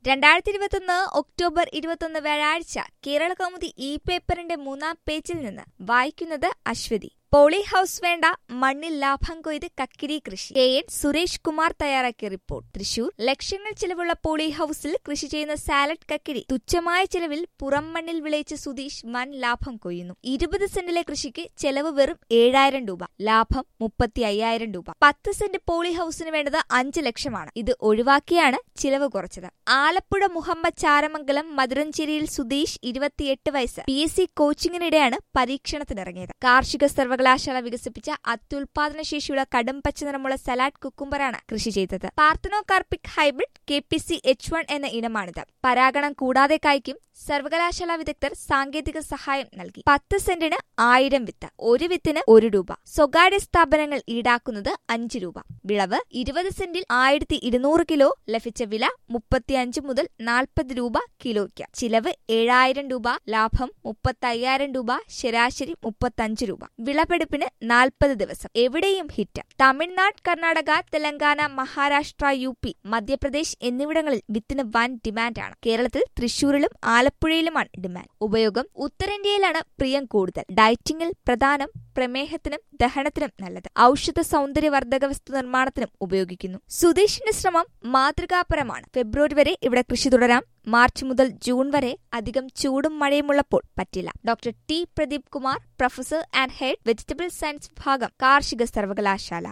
രണ്ടായിരത്തി ഇരുപത്തൊന്ന് ഒക്ടോബർ ഇരുപത്തൊന്ന് വ്യാഴാഴ്ച കേരള കൗമുദി ഇ പേപ്പറിന്റെ മൂന്നാം പേജിൽ നിന്ന് വായിക്കുന്നത് അശ്വതി പോളി ഹൌസ് വേണ്ട മണ്ണിൽ ലാഭം കൊയ്ത് കക്കിരി കൃഷി കെ എൻ സുരേഷ് കുമാർ തയ്യാറാക്കിയ റിപ്പോർട്ട് തൃശൂർ ലക്ഷങ്ങൾ ചിലവുള്ള പോളി ഹൌസിൽ കൃഷി ചെയ്യുന്ന സാലഡ് കക്കിരി തുച്ഛമായ ചിലവിൽ പുറം മണ്ണിൽ വിളയിച്ച സുധീഷ് വൻ ലാഭം കൊയ്യുന്നു ഇരുപത് സെന്റിലെ കൃഷിക്ക് ചെലവ് വെറും ഏഴായിരം രൂപ ലാഭം മുപ്പത്തി അയ്യായിരം രൂപ പത്ത് സെന്റ് പോളി ഹൌസിന് വേണ്ടത് അഞ്ച് ലക്ഷമാണ് ഇത് ഒഴിവാക്കിയാണ് ചിലവ് കുറച്ചത് ആലപ്പുഴ മുഹമ്മദ് ചാരമംഗലം മധുരഞ്ചേരിയിൽ സുധീഷ് ഇരുപത്തിയെട്ട് വയസ്സ് പി എസ് സി കോച്ചിങ്ങിനിടെയാണ് പരീക്ഷണത്തിനിറങ്ങിയത് കാർഷിക സർവകലാശാല വികസിപ്പിച്ച അത്യുൽപാദന ശേഷിയുള്ള കടും പച്ച നിറമുള്ള സലാഡ് കുക്കുംബറാണ് കൃഷി ചെയ്തത് parthenocarpic hybrid K P C H one എന്ന ഇനമാണിത് പരാഗണം കൂടാതെ കായ്ക്കും സർവകലാശാല വിദഗ്ധർ സാങ്കേതിക സഹായം നൽകി പത്ത് സെന്റിന് ആയിരം വിത്ത് ഒരു വിത്തിന് ഒരു രൂപ സ്വകാര്യ സ്ഥാപനങ്ങൾ ഈടാക്കുന്നത് അഞ്ച് രൂപ വിളവ് ഇരുപത് സെന്റിൽ ആയിരത്തി ഇരുന്നൂറ് കിലോ ലഭിച്ച വില മുപ്പത്തിയഞ്ച് മുതൽ നാൽപ്പത് രൂപ കിലോയ്ക്ക് ചിലവ് ഏഴായിരം രൂപ ലാഭം മുപ്പത്തയ്യായിരം രൂപ ശരാശരി മുപ്പത്തഞ്ച് രൂപ വിളവെടുപ്പിന് നാൽപ്പത് ദിവസം എവിടെയും hit Tamil Nadu Karnataka Telangana Maharashtra U P Madhya Pradesh എന്നിവിടങ്ങളിൽ വിത്തിന് വൻ ഡിമാൻഡാണ് കേരളത്തിൽ തൃശൂരിലും ആലപ്പുഴയിലുമാണ് ഡിമാൻഡ് ഉപയോഗം ഉത്തരേന്ത്യയിലാണ് പ്രിയം കൂടുതൽ ഡയറ്റിംഗിൽ പ്രധാനം പ്രമേഹത്തിനും ദഹനത്തിനും നല്ലത് ഔഷധ സൗന്ദര്യവർദ്ധക വസ്തു നിർമ്മാണത്തിനും ഉപയോഗിക്കുന്നു സുധീഷിന്റെ ശ്രമം മാതൃകാപരമാണ് ഫെബ്രുവരി വരെ ഇവിടെ കൃഷി തുടരാം മാർച്ച് മുതൽ ജൂൺ വരെ അധികം ചൂടും മഴയുമുള്ളപ്പോൾ പറ്റില്ല doctor T Pradeep Kumar professor and head vegetable science വിഭാഗം കാർഷിക സർവകലാശാല